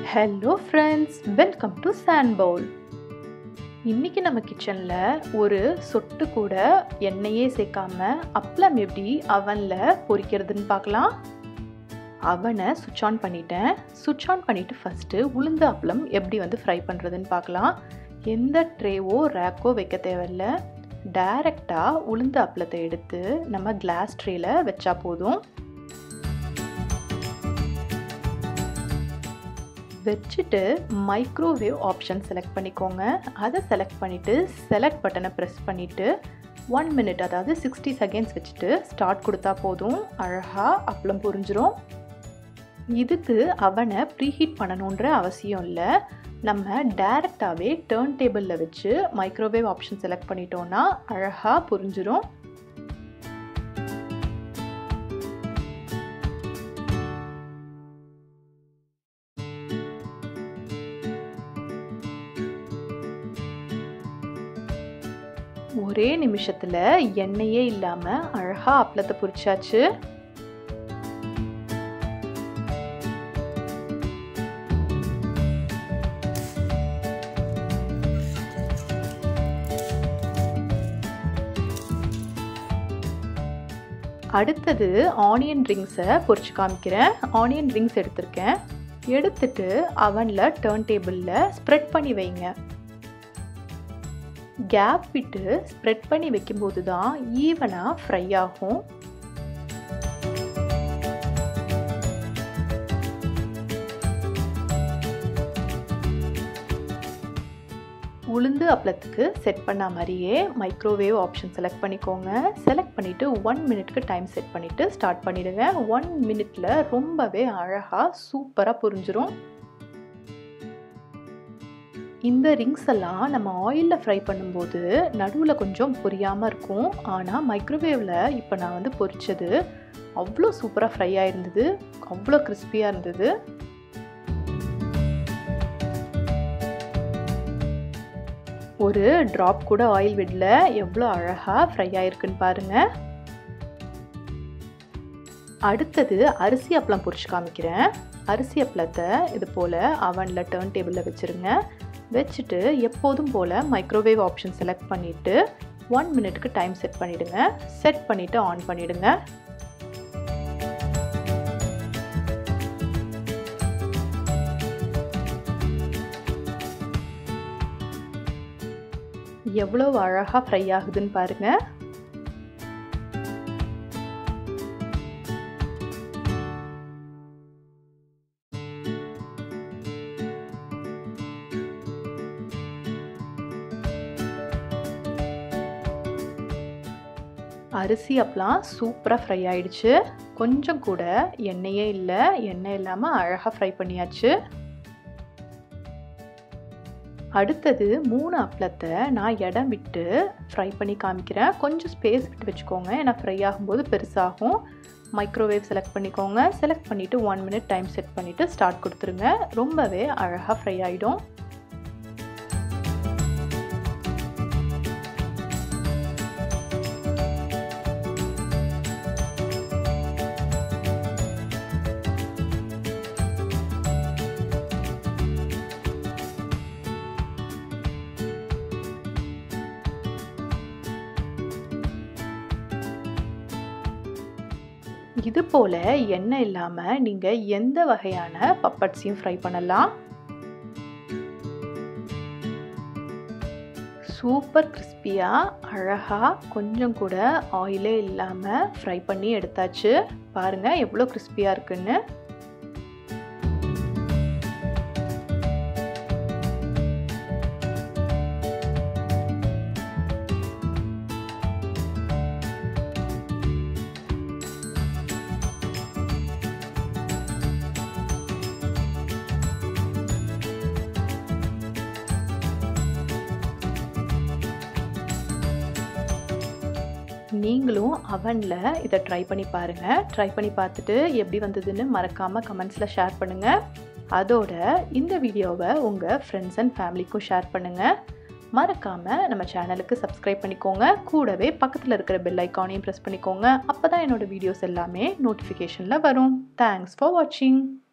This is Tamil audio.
hello friends welcome to Sand Bowl இன்றைக்கி நம்ம கிச்சனில் ஒரு சொட்டு கூட எண்ணெயே சேர்க்காம அப்பளம் எப்படி அவனில் பொரிக்கிறதுன்னு பார்க்கலாம் அவனை சுவிட்ச் ஆன் பண்ணிட்டேன் சுவிட்ச் ஆன் பண்ணிவிட்டு ஃபஸ்ட்டு உளுந்த அப்பளம் எப்படி வந்து ஃப்ரை பண்ணுறதுன்னு பார்க்கலாம் எந்த ட்ரேவோ ரேக்கோ வைக்க தேவையில்ல டைரெக்டாக உளுந்த அப்பளத்தை எடுத்து நம்ம கிளாஸ் ட்ரேயில் வச்சா போதும் வச்சுட்டு மைக்ரோவேவ் ஆப்ஷன் செலக்ட் பண்ணிக்கோங்க அதை செலக்ட் பண்ணிவிட்டு செலக்ட் பட்டனை ப்ரெஸ் பண்ணிவிட்டு ஒன் மினிட் அதாவது சிக்ஸ்டி செகண்ட்ஸ் வச்சுட்டு ஸ்டார்ட் கொடுத்தா போதும் அழகாக அப்பளம் புரிஞ்சிரும் இதுக்கு அவனை ப்ரீஹீட் பண்ணணுன்ற அவசியம் இல்லை நம்ம டேரெக்டாகவே டேர்ன் டேபிளில் வச்சு மைக்ரோவேவ் ஆப்ஷன் செலக்ட் பண்ணிட்டோன்னா அழகாக புரிஞ்சிரும் ஒரே நிமிஷத்தில் எண்ணெயே இல்லாமல் அழகாக அப்பளத்தை பொரிச்சாச்சு அடுத்தது ஆனியன் ரிங்ஸை பொரிச்சு காமிக்கிறேன் ஆனியன் ரிங்ஸ் எடுத்திருக்கேன் எடுத்துட்டு அவனில் டேர்ன் டேபிளில் ஸ்ப்ரெட் பண்ணி வைங்க கேப் விட்டு ஸ்ப்ரெட் பண்ணி வைக்கும்போது தான் ஈவனாக ஃப்ரை ஆகும் உளுந்து அப்பளத்துக்கு செட் பண்ண மாதிரியே மைக்ரோவேவ் ஆப்ஷன் செலக்ட் பண்ணிக்கோங்க செலக்ட் பண்ணிவிட்டு ஒன் மினிட்க்கு டைம் செட் பண்ணிவிட்டு ஸ்டார்ட் பண்ணிவிடுங்க ஒன் மினிட்ல ரொம்பவே அழகாக சூப்பராக புரிஞ்சிரும் இந்த ரிங்ஸ் எல்லாம் நம்ம ஆயிலில் ஃப்ரை பண்ணும்போது நடுவில் கொஞ்சம் பொரியாமல் இருக்கும் ஆனால் மைக்ரோவேவில் இப்போ நான் வந்து பொரிச்சது அவ்வளோ சூப்பராக ஃப்ரை ஆயிருந்தது அவ்வளோ கிறிஸ்பியாக இருந்தது ஒரு ட்ராப் கூட ஆயில் விடல எவ்வளோ அழகாக ஃப்ரை ஆயிருக்குன்னு பாருங்கள் அடுத்தது அரிசி அப்பளம் பொரிச்சு காமிக்கிறேன் அரிசி அப்பளத்தை இது போல் அவனில் டேர்ன் டேபிளில் வச்சுருங்க வச்சுட்டு எப்போதும் போல் மைக்ரோவேவ் ஆப்ஷன் செலக்ட் பண்ணிவிட்டு ஒன் மினிட்க்கு டைம் செட் பண்ணிவிடுங்க செட் பண்ணிவிட்டு ஆன் பண்ணிவிடுங்க எவ்வளோ அழகாக ஃப்ரை ஆகுதுன்னு பாருங்கள் அரிசி அப்பெல்லாம் சூப்பராக ஃப்ரை ஆயிடுச்சு கொஞ்சம் கூட எண்ணெயே இல்லை எண்ணெய் இல்லாமல் அழகாக ஃப்ரை பண்ணியாச்சு அடுத்தது மூணு அப்பளத்தை நான் இடம் விட்டு ஃப்ரை பண்ணி காமிக்கிறேன் கொஞ்சம் ஸ்பேஸ் விட்டு வச்சுக்கோங்க ஏன்னா ஃப்ரை ஆகும்போது பெருசாகும் மைக்ரோவேவ் செலக்ட் பண்ணிக்கோங்க செலக்ட் பண்ணிவிட்டு ஒன் மினிட் டைம் செட் பண்ணிவிட்டு ஸ்டார்ட் கொடுத்துருங்க ரொம்பவே அழகாக ஃப்ரை ஆகிடும் இது போல் எண்ணெய் இல்லாமல் நீங்கள் எந்த வகையான பப்பட்ஸையும் ஃப்ரை பண்ணலாம் சூப்பர் கிறிஸ்பியாக அழகாக கொஞ்சம் கூட ஆயிலே இல்லாமல் ஃப்ரை பண்ணி எடுத்தாச்சு பாருங்கள் எவ்வளோ கிறிஸ்பியாக இருக்குன்னு நீங்களும் அவனில் இதை ட்ரை பண்ணி பாருங்கள் ட்ரை பண்ணி பார்த்துட்டு எப்படி வந்ததுன்னு மறக்காமல் கமெண்ட்ஸில் ஷேர் பண்ணுங்கள் அதோட இந்த வீடியோவை உங்கள் ஃப்ரெண்ட்ஸ் அண்ட் ஃபேமிலிக்கும் ஷேர் பண்ணுங்கள் மறக்காமல் நம்ம சேனலுக்கு சப்ஸ்கிரைப் பண்ணிக்கோங்க கூடவே பக்கத்தில் இருக்கிற பெல் ஐக்கானையும் ப்ரெஸ் பண்ணிக்கோங்க அப்போ தான் என்னோடய வீடியோஸ் எல்லாமே நோட்டிஃபிகேஷனில் வரும் தேங்க்ஸ் ஃபார் வாட்சிங்